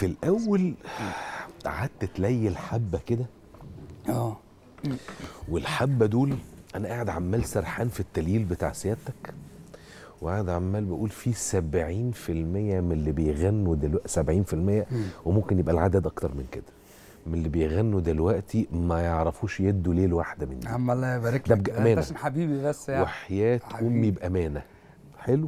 في الاول قعدت تليل حبه كده اه والحبه دول انا قاعد عمال سرحان في التليل بتاع سيادتك وقاعد عمال بقول في 70% من اللي بيغنوا دلوقتي 70% وممكن يبقى العدد اكتر من كده من اللي بيغنوا دلوقتي ما يعرفوش يدوا ليل واحده من دي عم الله يبارك ده لك بأمانة. انت عشان حبيبي بس يعني وحياة حبيبي. أمي بأمانة حلو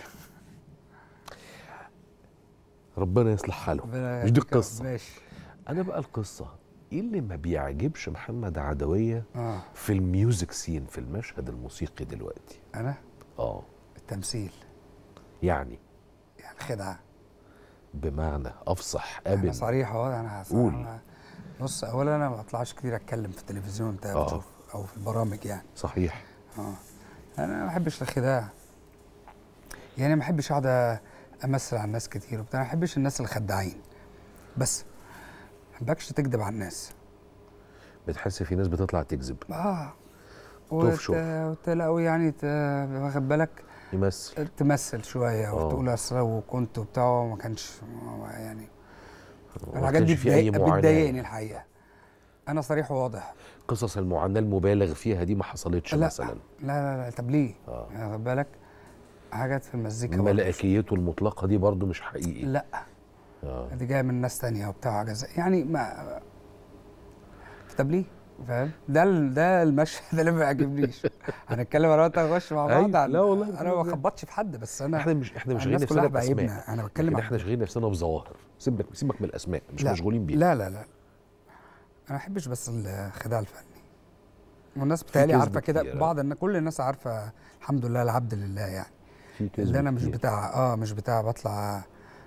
ربنا يصلح حاله ربنا مش دي يهديك. القصة ماشي أنا بقى القصة إيه اللي ما بيعجبش محمد عدوية اه في الميوزك سين في المشهد الموسيقي دلوقتي انا آه التمثيل يعني يعني خدعه بمعنى أفصح انا أبن صريح اهو انا قول. أنا بص اولا انا ما بطلعش كتير اتكلم في التلفزيون انت آه. بتشوف او في البرامج يعني صحيح اه انا ما بحبش الخداع يعني ما بحبش اقعد امثل على الناس كتير وبتاع ما بحبش الناس الخداعين بس ما بحبكش تكذب على الناس بتحس في ناس بتطلع تكذب اه تفشر. وتلاقوا يعني ت- واخد بالك يمثل تمثل شويه آه. وتقول اصل وكنت وبتاع وما كانش يعني ما الحاجات دي كانش في أي بتضايق- معاناة بتضايقني الحقيقه انا صريح وواضح قصص المعاناة المبالغ فيها دي ما حصلتش لا مثلا لا لا لا طب ليه؟ آه. يعني واخد بالك حاجات في المزيكا برضه مش- ملائكيته المطلقة دي برضو مش حقيقي لا آه. دي جايه من ناس تانية وبتاع حاجه زي يعني ما طب ليه؟ فاهم؟ ده ال- ده المشهد اللي ما بيعجبنيش هنتكلم انا وانت نخش مع بعض أيوة. عن لا والله. انا ما بخبطش في حد بس انا احنا مش احنا مش الناس شاغلين كلها نفسنا باسماء حبايبنا انا بتكلم لكن عن احنا شاغلين نفسنا بظواهر سيبك سيبك من الاسماء مش لا. مشغولين بيها لا لا لا انا ما بحبش بس الخداع الفني والناس بتهيألي كذب عارفه كده كتير، آه. بعض ان كل الناس عارفه الحمد لله العبد لله يعني في كذب اللي انا مش كتير. بتاع اه مش بتاع بطلع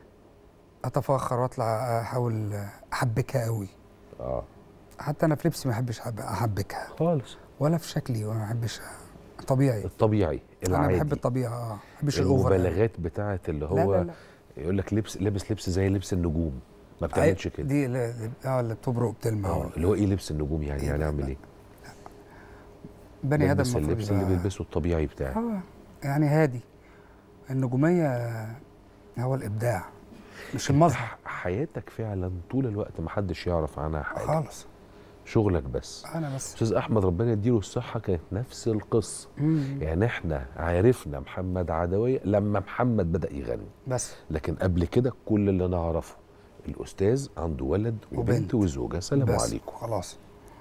اتفاخر واطلع احاول احبكها قوي اه حتى انا في لبسي ما بحبش أحب- احبكها خالص ولا في شكلي وما بحبش طبيعي الطبيعي انا العادي بحب الطبيعه اه ما بحبش الاوفر المبالغات بتاعه اللي لا هو لا لا يقول لك لبس لابس لبس زي لبس النجوم ما بتعملش أي- كده دي اللي اه اللي بتبرق بتلمع اه اللي هو ايه لبس النجوم يعني إيه يعني لا، اعمل لا. ايه بني ادم بلبس المفروض اللبس اللي يبقى- بيلبسه الطبيعي بتاعي اه يعني هادي النجوميه هو الابداع مش المظهر ح- حياتك فعلا طول الوقت ما حدش يعرف عنها حاجه خالص شغلك بس انا بس استاذ احمد ربنا يديله الصحه كانت نفس القصه مم. يعني احنا عرفنا محمد عدوية لما محمد بدأ يغني بس لكن قبل كده كل اللي نعرفه الأستاذ عنده ولد وبنت وبنت. وزوجة سلام بس عليكم خلاص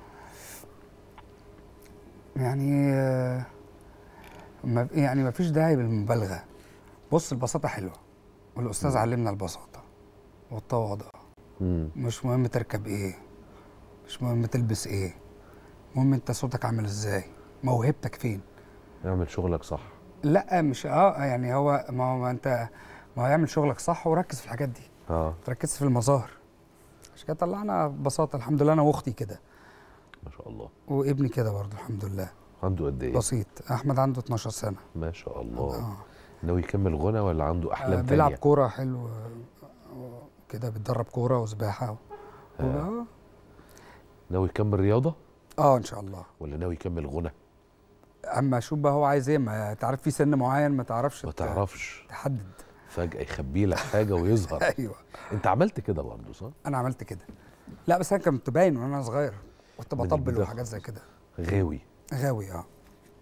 يعني آه، ما يعني ما فيش داعي للمبالغه بص البساطه حلوه والاستاذ علمنا البساطه والتواضع مم. مش مهم تركب ايه مش مهم تلبس ايه المهم انت صوتك عامل ازاي موهبتك فين اعمل شغلك صح لا مش اه يعني هو ما هو ما انت ما هو يعمل شغلك صح وركز في الحاجات دي اه تركز في المظاهر عشان كده طلعنا ببساطه الحمد لله انا واختي كده ما شاء الله وابني كده برضه الحمد لله عنده قد ايه بسيط احمد عنده 12 سنه ما شاء الله اه ناوي يكمل غنى ولا عنده آه، احلام بيلعب تانية كوره حلو آه، كده بيتدرب كوره وسباحه آه. اه ناوي يكمل رياضة اه ان شاء الله ولا ناوي يكمل غنى اما شوف بقى هو عايز ايه ما تعرف في سن معين ما تعرفش ما ت- تعرفش تحدد فجأة يخبي لك حاجة ويظهر ايوه انت عملت كده برضه صح انا عملت كده لا بس انا كنت باين وانا صغير كنت من بطبل البداية وحاجات زي كده غاوي غاوي اه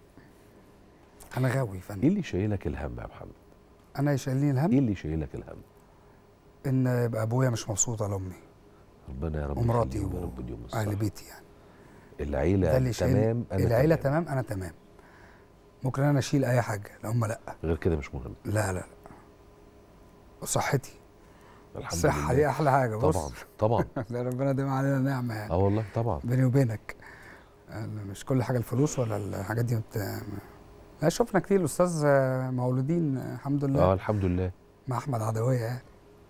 انا غاوي ايه فن اللي شايلك الهم يا محمد انا يشيلني الهم ايه اللي شايلك الهم ان يبقى ابويا مش مبسوط على امي ربنا يا رب ومراتي يخليهم يا رب اليوم الصح واهل بيتي يعني ده العيلة اللي يشيلني تمام انا العيله تمام. تمام انا تمام ممكن انا اشيل اي حاجه لا هم لا غير كده مش مهم لا لا لا وصحتي الحمد الصحه لله دي احلى حاجه بص طبعا طبعا لا ربنا يديم علينا نعمه يعني اه والله طبعا بيني وبينك أنا مش كل حاجه الفلوس ولا الحاجات دي بت... لا شفنا كتير الاستاذ مولودين الحمد لله اه الحمد لله مع احمد عدويه يعني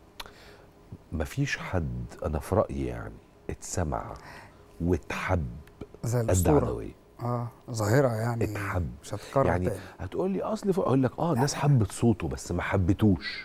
مفيش حد انا في رايي يعني اتسمع واتحب زي قد الاسطوره عدويه اه ظاهره يعني اتحب. مش هتتكرر يعني تاني هتقول لي اصل فوق اقول لك اه الناس حبت صوته بس ما حبتوش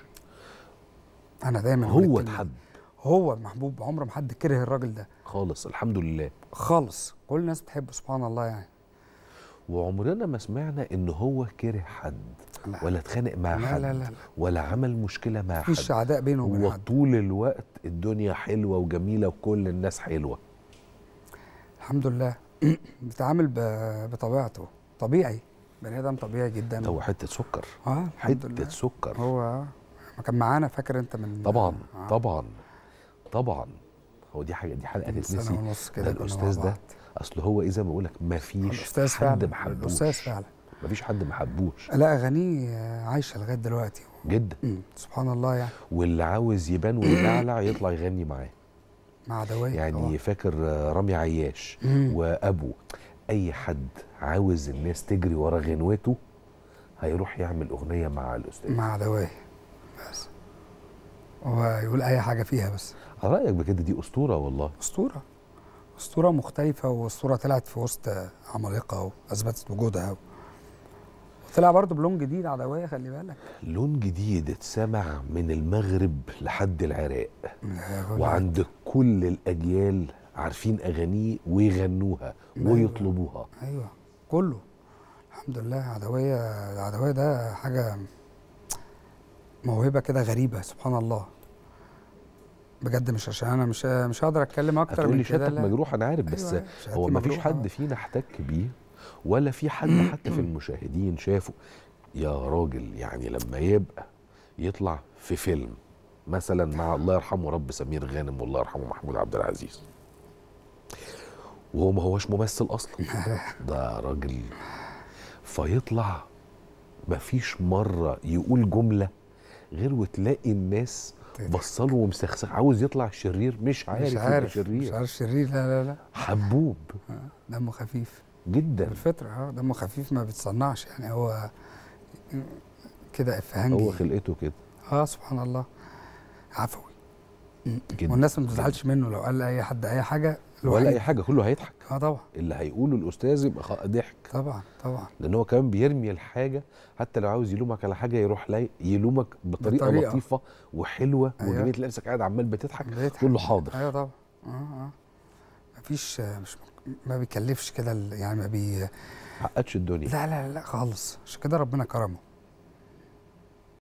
انا دايما أقول هو الكلمة دي. اتحب هو محبوب عمر ما حد كره الراجل ده خالص الحمد لله خالص كل الناس بتحبه سبحان الله يعني وعمرنا ما سمعنا ان هو كره حد لا. ولا اتخانق مع لا حد لا لا ولا عمل مشكله مع حد مفيش عداء بينه وبين هو حد طول الوقت الدنيا حلوه وجميله وكل الناس حلوه الحمد لله بيتعامل ب- بطبيعته طبيعي بني ادم طبيعي جدا هو حته سكر اه الحمد لله حته سكر هو ما كان معانا فاكر انت من طبعا آه. طبعا طبعا هو دي حاجه دي حلقه من تتنسي سنه ونص ده كده كنا مع الأستاذ ده بعض. اصل هو ايه زي ما بقول لك ما فيش الاستاذ حد فعلا ما حبوش الاستاذ فعلا ما فيش حد ما حبوش لا اغانيه آه، عايشه لغايه دلوقتي جدا مم. سبحان الله يعني واللي عاوز يبان ويلعلع يطلع يغني معاه مع عدويه يعني فاكر آه، رامي عياش مم. وابو اي حد عاوز الناس تجري ورا غنوته هيروح يعمل اغنيه مع الاستاذ مع عدويه بس هو يقول اي حاجه فيها بس على رايك بكده دي اسطوره والله اسطوره اسطوره مختلفه واسطوره طلعت في وسط عمالقه واثبتت وجودها وطلع برضه بلون جديد عدويه خلي بالك لون جديد اتسمع من المغرب لحد العراق وعند كل الاجيال عارفين اغانيه ويغنوها أيوة. ويطلبوها ايوه كله الحمد لله عدويه العدويه ده حاجه موهبه كده غريبه سبحان الله بجد مش عشان انا مش مش هقدر اتكلم اكتر هتقول من لي كده شهادتك لا. مجروح انا عارف بس أيوة، شهادتي هو ما فيش مجروحة. حد فينا احتك بيه ولا في حد حتى في المشاهدين شافه يا راجل يعني لما يبقى يطلع في فيلم مثلا مع الله يرحمه رب سمير غانم والله يرحمه محمود عبد العزيز وهو ما هوش ممثل اصلا ده راجل فيطلع مفيش مره يقول جمله غير وتلاقي الناس بصله ومسخسخ عاوز يطلع شرير مش عارف مش يبقى عارف شرير مش عارف شرير لا لا لا حبوب آه، دمه خفيف جدا بالفطره اه دمه خفيف ما بيتصنعش يعني هو كده افهانجي هو خلقته كده اه سبحان الله عفوي جدا والناس ما بتزعلش منه لو قال لاي حد اي حاجه ولا الوحيد- اي حاجه كله هيضحك اه طبعا اللي هيقوله الاستاذ يبقى خ- ضحك طبعا طبعا لان هو كمان بيرمي الحاجه حتى لو عاوز يلومك على حاجه يروح لاي يلومك بطريقه, بطريقة. لطيفه وحلوه أيوة. وجميله تلاقي نفسك قاعد عمال بتضحك بيضحك. تقول له حاضر ايوه طبعا اه اه مفيش آه، مش ما بيكلفش كده ال- يعني ما بي عقدش الدنيا لا لا لا خالص عشان كده ربنا كرمه